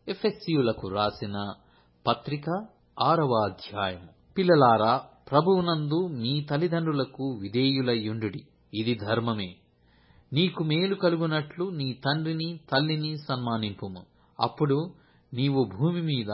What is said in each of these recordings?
ఎఫెసీయులకు రాసిన పత్రిక ఆరవ అధ్యాయం పిల్లలారా ప్రభువునందు మీ తల్లిదండ్రులకు విధేయులయ్యుండుడి ఇది ధర్మమే నీకు మేలు కలుగునట్లు నీ తండ్రిని తల్లిని సన్మానింపుము అప్పుడు నీవు భూమి మీద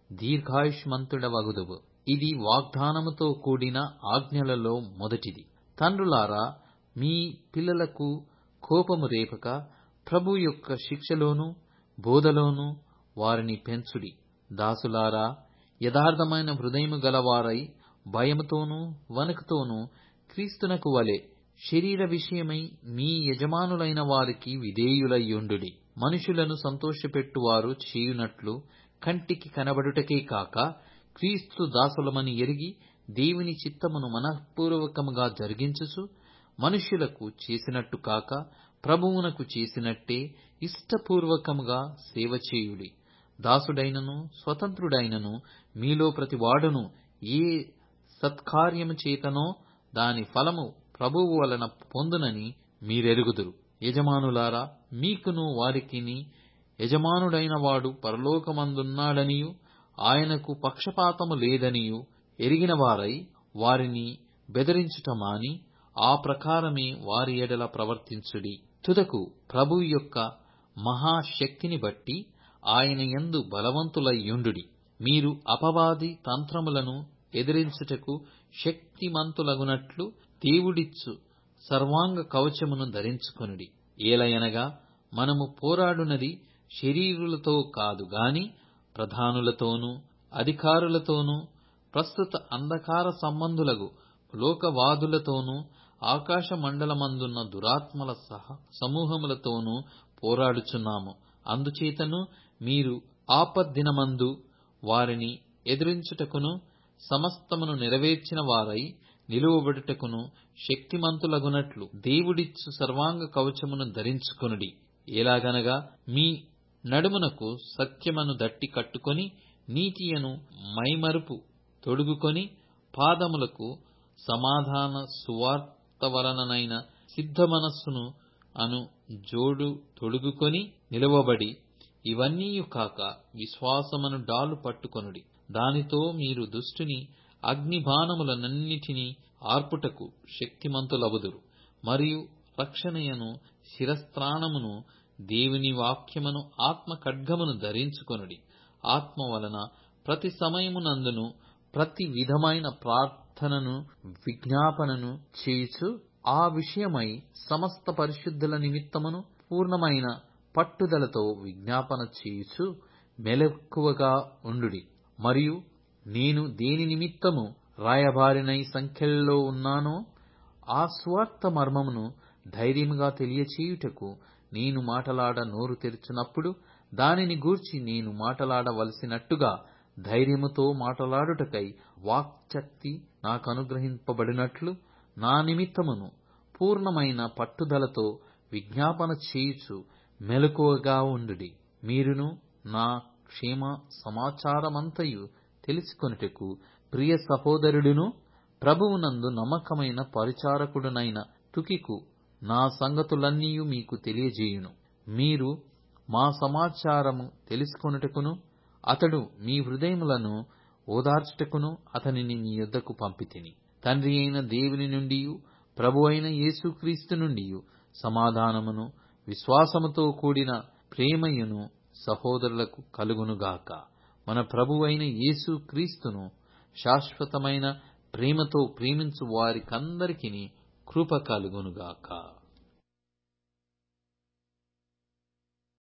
దీర్ఘాయుష్మంతుడవగుదువు ఇది వాగ్దానముతో కూడిన ఆజ్ఞలలో మొదటిది తండ్రులారా మీ పిల్లలకు కోపము రేపక ప్రభు యొక్క శిక్షలోను బోధలోను వారిని పెంచుడి దాసులారా యథార్థమైన హృదయము గలవారై భయముతోనూ వణుకుతోనూ క్రీస్తునకు వలె శరీర విషయమై మీ యజమానులైన వారికి విధేయులయ్యుండుడి మనుషులను సంతోషపెట్టువారు చేయునట్లు కంటికి కనబడుటకే కాక క్రీస్తు దాసులమని ఎరిగి దేవుని చిత్తమును మనఃపూర్వకముగా జరిగించుచు మనుష్యులకు చేసినట్టు కాక ప్రభువునకు చేసినట్టే ఇష్టపూర్వకముగా సేవ చేయుడి దాసుడైనను స్వతంత్రుడైనను మీలో ప్రతివాడును ఏ సత్కార్యము చేతనో దాని ఫలము ప్రభువు వలన పొందునని మీరెరుగుదురు యజమానులారా మీకును వారికిని యజమానుడైన వాడు పరలోకమందున్నాడనియు ఆయనకు పక్షపాతము లేదనియు ఎరిగిన వారై వారిని బెదిరించుట మాని ఆ ప్రకారమే వారి ఎడల ప్రవర్తించుడి తుదకు ప్రభు యొక్క మహాశక్తిని బట్టి ఆయన యందు బలవంతులయ్యుండుడి మీరు అపవాది తంత్రములను ఎదిరించుటకు శక్తిమంతులగునట్లు దేవుడిచ్చు సర్వాంగ కవచమును ధరించుకొనుడి ఏలయనగా మనము పోరాడునది శరీరులతో కాదు గాని ప్రధానులతోనూ అధికారులతోనూ ప్రస్తుత అంధకార సంబంధులగు లోకవాదులతోనూ ఆకాశ మండలమందున్న దురాత్మల సహ సమూహములతోనూ పోరాడుచున్నాము అందుచేతను మీరు ఆపద్దినమందు వారిని ఎదిరించుటకును సమస్తమును నెరవేర్చిన వారై నిలువబడుటకును శక్తిమంతులగునట్లు దేవుడిచ్చు సర్వాంగ కవచమును ధరించుకొనుడి ఎలాగనగా మీ నడుమునకు సత్యమను దట్టి కట్టుకొని నీతియను మైమరుపు తొడుగుకొని పాదములకు సమాధాన సువార్త వలననైన సిద్ధ మనస్సును అను జోడు తొడుగుకొని నిలువబడి ఇవన్నీయు కాక విశ్వాసమను డాలు పట్టుకొనుడి దానితో మీరు దుష్టుని అగ్నిబాణములనన్నిటినీ ఆర్పుటకు శక్తిమంతులవుదురు మరియు రక్షణయను శిరస్త్రాణమును దేవుని వాక్యమును ఆత్మ ఖడ్గమును ధరించుకొనుడి ఆత్మ వలన ప్రతి సమయమునందును ప్రతి విధమైన ప్రార్థనను విజ్ఞాపనను చేయుచు ఆ విషయమై సమస్త పరిశుద్ధుల నిమిత్తమును పూర్ణమైన పట్టుదలతో విజ్ఞాపన చేయుచు మెలకువగా ఉండుడి మరియు నేను దేని నిమిత్తము రాయబారినై సంఖ్యల్లో ఉన్నానో ఆ స్వార్థ మర్మమును ధైర్యముగా తెలియచేయుటకు నేను మాటలాడ నోరు తెరిచినప్పుడు దానిని గూర్చి నేను మాటలాడవలసినట్టుగా ధైర్యముతో మాటలాడుటకై వాక్శక్తి నాకనుగ్రహింపబడినట్లు నా నిమిత్తమును పూర్ణమైన పట్టుదలతో విజ్ఞాపన చేయుచు మెలకువగా ఉండుడి మీరును నా క్షేమ సమాచారమంతయు తెలుసుకొనుటకు ప్రియ సహోదరుడును ప్రభువునందు నమ్మకమైన పరిచారకుడునైన తుకికు నా సంగతులన్నీయు మీకు తెలియజేయును మీరు మా సమాచారము తెలుసుకొనుటకును అతడు మీ హృదయములను ఓదార్చుటకును అతనిని మీ యొద్దకు పంపితిని తండ్రి అయిన దేవుని నుండియు ప్రభు అయిన యేసుక్రీస్తు నుండియు సమాధానమును విశ్వాసముతో కూడిన ప్రేమయును సహోదరులకు కలుగునుగాక మన ప్రభు అయిన యేసు క్రీస్తును శాశ్వతమైన ప్రేమతో ప్రేమించు వారికందరికిని కృప కలుగునుగాక